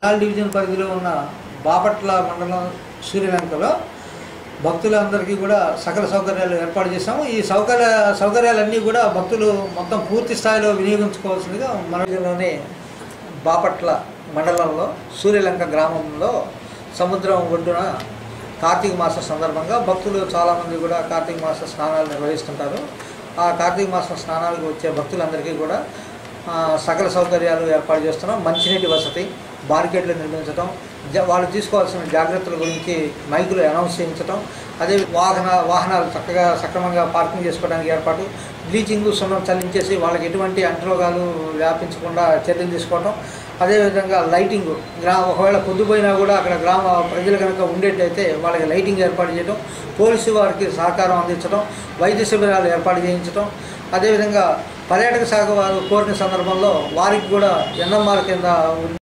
నాలుగు డివిజన్ పరిధిలో ఉన్న బాపట్ల మండలం సూర్యలంకలో భక్తులందరికీ కూడా సకల సౌకర్యాలు ఏర్పాటు చేశాము ఈ సౌకర్య సౌకర్యాలన్నీ కూడా భక్తులు మొత్తం పూర్తి స్థాయిలో వినియోగించుకోవాల్సిందిగా మన జిల్లాలోని బాపట్ల మండలంలో సూర్యలంక గ్రామంలో సముద్రం ఒడ్డున కార్తీక మాసం సందర్భంగా భక్తులు చాలామంది కూడా కార్తీక మాస స్నానాలు నిర్వహిస్తుంటారు ఆ కార్తీక మాసం స్నానాలకు వచ్చే భక్తులందరికీ కూడా ఆ, సకల సౌకర్యాలు ఏర్పాటు చేస్తున్నాం మంచినీటి వసతి బార్కెట్లు నిర్మించడం జ- వాళ్ళు తీసుకోవాల్సిన జాగ్రత్తల గురించి మైకులు అనౌన్స్ చేయించడం అదే వాహన వాహనాలు చక్కగా సక్రమంగా పార్కింగ్ చేసుకోవడానికి ఏర్పాటు బ్లీచింగ్ సున్నం చల్లించేసి వాళ్ళకి ఎటువంటి అంటురోగాలు వ్యాపించకుండా చర్యలు తీసుకోవడం అదేవిధంగా లైటింగ్ గ్రా ఒకవేళ పొద్దుపోయినా కూడా అక్కడ గ్రామ ప్రజలు కనుక ఉండేటైతే వాళ్ళకి లైటింగ్ ఏర్పాటు చేయడం పోలీసు వారికి సహకారం అందించడం వైద్య శిబిరాలు ఏర్పాటు చేయించడం అదేవిధంగా పర్యాటక శాఖ వారు కోరిన సందర్భంలో వారికి కూడా ఎన్ఎంఆర్ కింద